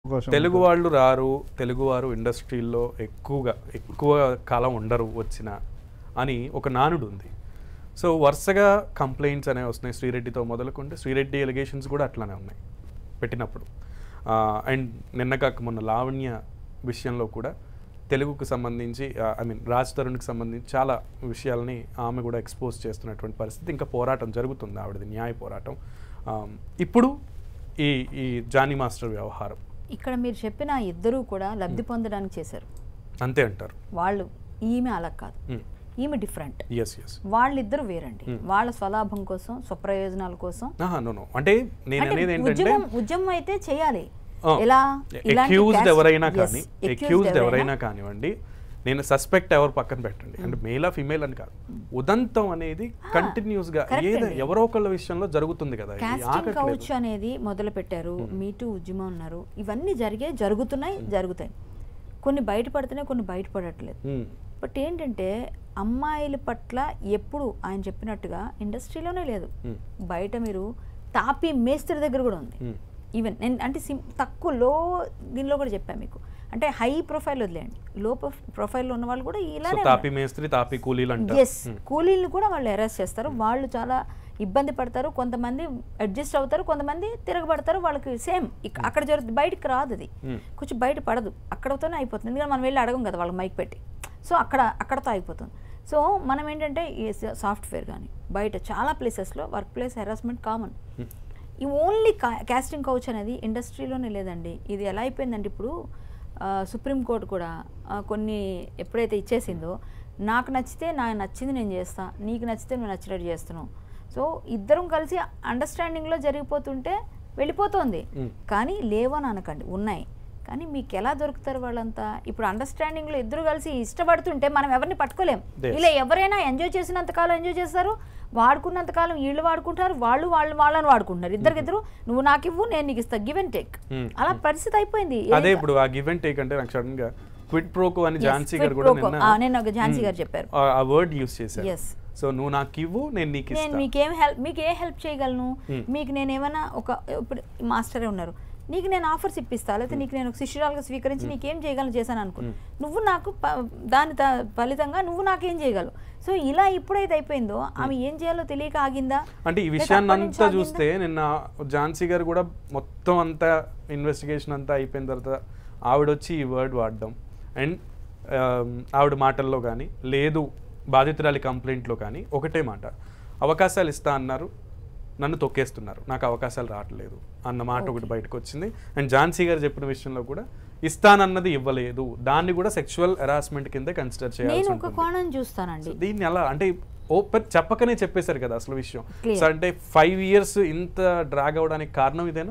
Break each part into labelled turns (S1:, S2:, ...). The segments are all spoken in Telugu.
S1: అవకాశం
S2: తెలుగు వాళ్ళు రారు తెలుగు వారు ఇండస్ట్రీల్లో ఎక్కువగా ఎక్కువ కాలం ఉండరు వచ్చిన అని ఒక నానుడు ఉంది సో వరుసగా కంప్లైంట్స్ అనేవి వస్తున్నాయి శ్రీరెడ్డితో మొదలుకుంటే శ్రీరెడ్డి ఎలిగేషన్స్ కూడా అట్లానే ఉన్నాయి పెట్టినప్పుడు అండ్ నిన్న కాక మొన్న లావణ్య విషయంలో కూడా తెలుగుకు సంబంధించి ఐ మీన్ రాజ్ తరుణ్కి సంబంధించి చాలా విషయాల్ని ఆమె కూడా ఎక్స్పోజ్ చేస్తున్నటువంటి పరిస్థితి ఇంకా పోరాటం జరుగుతుంది ఆవిడది న్యాయ పోరాటం ఆ, ఇప్పుడు ఈ ఈ జానీ మాస్టర్ వ్యవహారం
S3: ఇక్కడ మీరు చెప్పిన ఇద్దరూ కూడా లబ్ధి పొందడానికి చేశారు
S2: అంతే అంటారు
S3: వాళ్ళు ఈమె అలా కాదు ఈమె డిఫరెంట్
S2: ఎస్ ఎస్
S3: వాళ్ళిద్దరు వేరండి వాళ్ళ స్వలాభం కోసం స్వప్రయోజనాల కోసం
S2: నో నో అంటే నేను
S3: అంటే
S2: అనేది ఏంటంటే
S3: ఉద్యమం ఉద్యమం అయితే చేయాలి
S2: ఆ,
S3: ఎలా ఇలాంటి
S2: అక్యూజ్డ్
S3: caste-
S2: ఎవరైనా
S3: yes,
S2: కానీ
S3: accused
S2: అక్యూజ్డ్ ఎవరైనా
S3: ఎవరైనా
S2: కానివ్వండి నేను సస్పెక్ట్ ఎవరు పక్కన పెట్టండి అంటే మేలా ఫిమేల్ అని కాదు ఉదంతం అనేది కంటిన్యూస్ గా
S3: correct
S2: ఏదో
S3: అండి.
S2: ఎవరో ఒకళ్ళ విషయంలో జరుగుతుంది కదా ఇది
S3: కాస్టింగ్
S2: ఆగట్లేదు.
S3: కౌచ్ అనేది మొదలు పెట్టారు మీటూ ఉద్యమం ఉన్నారు ఇవన్నీ జరిగే జరుగుతున్నాయి జరుగుతాయి కొన్ని బయటపడుతున్నాయి కొన్ని బయటపడట్లేదు
S2: Hmm.
S3: బట్ ఏంటంటే అమ్మాయిల పట్ల ఎప్పుడు ఆయన చెప్పినట్టుగా ఇండస్ట్రీలోనే లేదు
S2: Hmm.
S3: బయట మీరు తాపీ మేస్త్రి దగ్గర కూడా ఉంది
S2: Hmm.
S3: ఈవెన్ నేను అంటే సిం తక్కువ లో దీనిలో కూడా చెప్పాను మీకు అంటే హై ప్రొఫైల్ వదిలేయండి లో ప్రొఫైల్లో ఉన్న వాళ్ళు కూడా
S2: సో
S3: ఇలానే
S2: తాపి మేస్త్రి తాపి కూలీలు అంటారు
S3: ఎస్ కూలీలను కూడా వాళ్ళు అరెస్ట్ చేస్తారు వాళ్ళు చాలా ఇబ్బంది పడతారు కొంతమంది అడ్జస్ట్ అవుతారు కొంతమంది తిరగబడతారు వాళ్ళకి సేమ్ అక్కడ జరుగుతుంది బయటకు రాదు అది
S2: Hmm.
S3: కొంచెం బయట పడదు అక్కడతోనే అయిపోతుంది ఎందుకంటే మనం వెళ్ళి అడగం కదా వాళ్ళకి మైక్ పెట్టి సో అక్కడ అక్కడతో అయిపోతుంది సో మనం ఏంటంటే ఈ సాఫ్ట్వేర్ కానీ బయట చాలా ప్లేసెస్లో వర్క్ ప్లేస్ హెరాస్మెంట్ కామన్ ఈ ఓన్లీ కాస్టింగ్ కౌచ్ అనేది ఇండస్ట్రీలోనే లేదండి ఇది ఎలా అయిపోయిందంటే ఇప్పుడు సుప్రీంకోర్టు కూడా ఆ, కొన్ని ఎప్పుడైతే ఇచ్చేసిందో నాకు నచ్చితే నాకు నచ్చింది నేను చేస్తా నీకు నచ్చితే నువ్వు నచ్చినట్టు చేస్తున్నావు సో ఇద్దరం కలిసి అండర్స్టాండింగ్లో జరిగిపోతుంటే వెళ్ళిపోతుంది
S2: Mm.
S3: కానీ లేవని అనకండి ఉన్నాయి కానీ మీకు ఎలా దొరుకుతారు వాళ్ళంతా ఇప్పుడు అండర్స్టాండింగ్లో ఇద్దరు కలిసి ఇష్టపడుతుంటే మనం ఎవరిని పట్టుకోలేం
S2: Yes.
S3: ఇలా ఎవరైనా ఎంజాయ్ చేసినంత కాలం ఎంజాయ్ చేస్తారు వాడుకున్నంత కాలం వీళ్ళు వాడుకుంటారు వాళ్ళు వాళ్ళు వాళ్ళని వాడుకుంటారు ఇద్దరికిద్దరు నువ్వు నాకు ఇవ్వు నేను నీకు ఇస్తా గివ్ అండ్ టేక్
S2: Hmm.
S3: అలా పరిస్థితి అయిపోయింది
S2: అదే ఇప్పుడు ఆ గివ్ అండ్ టేక్ అంటే నాకు సడన్ గా క్విట్ ప్రోకో అని
S3: Yes,
S2: ఝాన్సీ
S3: quid
S2: గారు కూడా
S3: pro quo.
S2: నిన్న
S3: ఆ, నేను ఒక ఝాన్సీ
S2: Hmm.
S3: గారు చెప్పారు.
S2: ఆ- ఆ వర్డ్ యూస్ చేశారు
S3: Yes.
S2: సో నువ్వు నాకు ఇవ్వు నేను నీకు
S3: నేను
S2: ఇస్తా
S3: మీకేం హెల్ప్ మీకు ఏ హెల్ప్ చేయగలను
S2: Hmm.
S3: మీకు నేను ఏమైనా ఒక ఇప్పుడు మాస్టరే ఉన్నారు నీకు నేను ఆఫర్స్ ఇప్పిస్తా లేకపోతే నీకు నేను ఒక శిష్యురాలుగా స్వీకరించి నీకేం చేయగలను చేశాను అనుకో నువ్వు నాకు ప- దాని త- ఫలితంగా నువ్వు నాకేం చేయగలవు సో ఇలా ఎప్పుడైతే అయిపోయిందో ఆమె ఏం చేయాలో తెలియక ఆగిందా
S2: అంటే ఈ
S3: లేక
S2: విషయాన్ని
S3: అప్పటి నుంచి
S2: అంతా
S3: ఆగిందా?
S2: చూస్తే నిన్న ఝాన్సీ గారు కూడా మొత్తం అంతా ఇన్వెస్టిగేషన్ అంతా అయిపోయిన తర్వాత ఆవిడ వచ్చి ఈ వర్డ్ వాడడం అండ్ ఆవిడ మాటల్లో కానీ లేదు బాధితురాలి కంప్లైంట్లో కానీ ఒకటే మాట అవకాశాలు ఇస్తా అన్నారు నన్ను తొక్కేస్తున్నారు నాకు అవకాశాలు రావట్లేదు అన్న మాట ఒకటి బయటకు వచ్చింది అండ్ ఝాన్సీ గారు చెప్పిన విషయంలో కూడా ఇస్తానన్నది ఇవ్వలేదు దాన్ని కూడా సెక్షువల్ హెరాస్మెంట్ కింద కన్సిడర్
S3: నేను
S2: చేయాల్సి
S3: ఒక
S2: ఉంటుంది
S3: కోణం చూస్తానండి
S2: సో దీన్ని ఎలా అంటే ఓపెన్ చెప్పకనే చెప్పేశారు కదా అసలు విషయం
S3: Clear.
S2: సో అంటే ఫైవ్ ఇయర్స్ ఇంత డ్రాగ్ అవడానికి కారణం ఇదేనా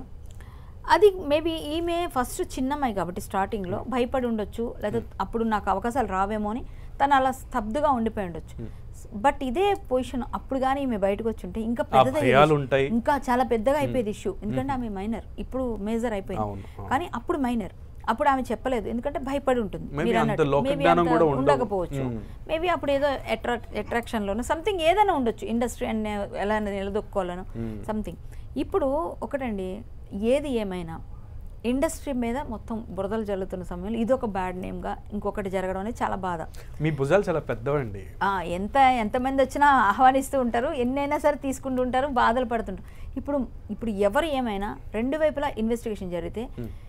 S3: అది మేబీ ఈమె ఫస్ట్ చిన్నమ్మాయి కాబట్టి స్టార్టింగ్లో భయపడి ఉండొచ్చు లేదా అప్పుడు నాకు అవకాశాలు రావేమో అని తను అలా స్తబ్దుగా ఉండిపోయి ఉండొచ్చు బట్ ఇదే పొజిషన్ అప్పుడు కానీ ఈమె బయటకు వచ్చి ఉంటే ఇంకా పెద్దది అయ్యేది
S2: భయాలు
S3: issue.
S2: ఉంటాయి.
S3: ఇంకా చాలా పెద్దగా అయిపోయేది ఇష్యూ ఎందుకంటే ఆమె మైనర్ ఇప్పుడు మేజర్ అయిపోయింది
S2: అవును, అవును.
S3: కానీ అప్పుడు మైనర్ అప్పుడు ఆమె చెప్పలేదు ఎందుకంటే భయపడి ఉంటుంది
S2: Maybe
S3: మీరు
S2: అంత
S3: అన్నట్టు.
S2: లోక
S3: Maybe
S2: జ్ఞానం
S3: అంత
S2: కూడా ఉండదు.
S3: ఉండకపోవచ్చు
S2: Hmm.
S3: మేబీ అప్పుడు ఏదో అట్రాక్ట్ అట్రాక్షన్లోనో సంథింగ్ ఏదైనా ఉండొచ్చు ఇండస్ట్రీ అండ్ ఎలా నిలదొక్కోవాలనో
S2: Hmm.
S3: సంథింగ్ ఇప్పుడు ఒకటండి ఏది ఏమైనా ఇండస్ట్రీ మీద మొత్తం బురదలు జల్లుతున్న సమయంలో ఇది ఒక బ్యాడ్ నేమ్గా ఇంకొకటి జరగడం అనేది చాలా బాధ
S2: మీ భుజాలు చాలా పెద్దవండి
S3: ఆ, ఎంత ఎంతమంది వచ్చినా ఆహ్వానిస్తూ ఉంటారు ఎన్నైనా సరే తీసుకుంటూ ఉంటారు బాధలు పడుతుంటారు ఇప్పుడు ఇప్పుడు ఎవరు ఏమైనా రెండు వైపులా ఇన్వెస్టిగేషన్ జరిగితే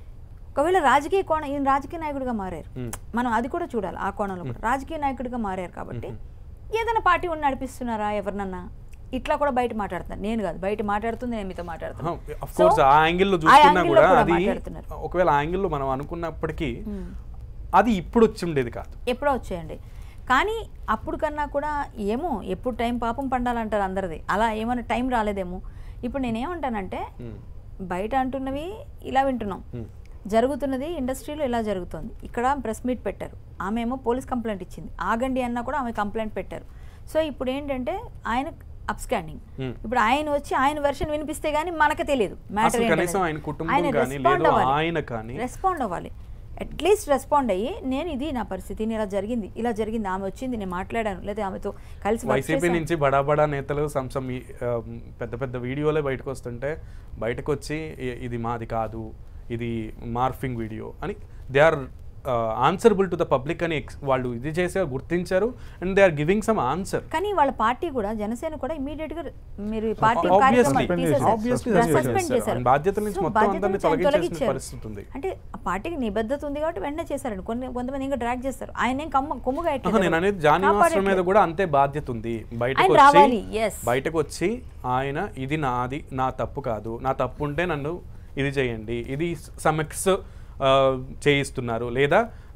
S3: ఒకవేళ రాజకీయ కోణం ఈయన రాజకీయ నాయకుడిగా మారారు
S2: Hmm.
S3: మనం అది కూడా చూడాలి ఆ కోణంలో కూడా రాజకీయ నాయకుడిగా మారారు కాబట్టి ఏదైనా పార్టీ ఉండి నడిపిస్తున్నారా ఎవరినన్నా ఇట్లా కూడా బయట మాట్లాడుతున్నారు నేను కాదు బయట మాట్లాడుతుంది నేను మీతో మాట్లాడుతున్నాను
S2: అఫ్
S3: So,
S2: కోర్స్ ఆ యాంగిల్లో
S3: ఆ
S2: చూసుకున్నా
S3: angle లో
S2: కూడా
S3: కూడా
S2: అది
S3: మాట్లాడుతున్నారు.
S2: ఒకవేళ ఆ యాంగిల్లో మనం అనుకున్నప్పటికీ
S3: Hmm.
S2: అది ఇప్పుడు వచ్చి ఉండేది కాదు
S3: ఎప్పుడో వచ్చేయండి కానీ అప్పుడు కన్నా కూడా ఏమో ఎప్పుడు టైం పాపం పండాలంటారు అందరిది అలా ఏమైనా టైం రాలేదేమో ఇప్పుడు నేనేమంటానంటే
S2: Hmm.
S3: బయట అంటున్నవి ఇలా వింటున్నాం
S2: Hmm.
S3: జరుగుతున్నది ఇండస్ట్రీలో ఇలా జరుగుతుంది ఇక్కడ ప్రెస్ మీట్ పెట్టారు ఆమె ఏమో పోలీస్ కంప్లైంట్ ఇచ్చింది ఆగండి అన్నా కూడా ఆమె కంప్లైంట్ పెట్టారు సో ఇప్పుడు ఏంటంటే ఆయన అప్స్టాండింగ్
S2: Hmm.
S3: ఇప్పుడు ఆయన వచ్చి ఆయన వెర్షన్ వినిపిస్తే గానీ మనకు తెలియదు
S2: అసలు కనీసం ఆయన కుటుంబం కానీ, లేదు ఆయన కానీ.
S3: రెస్పాండ్ అవ్వాలి అట్లీస్ట్ రెస్పాండ్ అయ్యి నేను ఇది నా పరిస్థితి నేను ఇలా జరిగింది ఇలా జరిగింది ఆమె వచ్చింది నేను మాట్లాడాను లేదా ఆమెతో కలిసి work
S2: వైసీపీ
S3: చేశాను.
S2: నుంచి బడా బడా నేతలు సంసం ఈ, ఆ, పెద్ద పెద్ద వీడియోలే బయటకు వస్తుంటే బయటకు వచ్చి "ఇ- ఇది మాది కాదు ఇది మార్ఫింగ్ వీడియో అని they are answerable to the public అని ex- వాళ్ళు ఇది చేసే గుర్తించారు and they are giving some answer
S3: కానీ వాళ్ళ పార్టీ కూడా జనసేన కూడా ఇమీడియట్ గా మీరు ఈ పార్టీ
S2: Obviously.
S3: కార్యక్రమాలు
S1: Suspend
S3: తీసేశారు.
S1: చేశారు.
S2: Obviously
S3: Suspend
S2: suspend చేశారు.
S3: చేశారు.
S2: And బాధ్యతల నుంచి
S3: So,
S2: మొత్తం
S3: బాధ్యతల
S2: అందరినీ
S3: నుంచి ఆయన
S2: తొలగించేసిన
S3: తొలగించారు.
S2: పరిస్థితి ఉంది.
S3: అంటే ఆ పార్టీకి నిబద్ధత ఉంది కాబట్టి వెంటనే చేశారండి కొన్ని కొంతమంది ఇంకా డ్రాగ్ చేస్తారు ఆయన ఏం కమ్మ కొమ్ముగా
S2: ఆహా, నేను అనేది జానీ మాస్టర్ మీద కూడా అంతే బాధ్యత ఉంది బయటకు
S3: ఆయన
S2: వచ్చి
S3: రావాలి, yes.
S2: బయటకు వచ్చి ఆయన ఇది నాది నా తప్పు కాదు నా తప్పు ఉంటే నన్ను ఇది చేయండి ఇది సమెక్స్ చేయిస్తున్నారు లేదా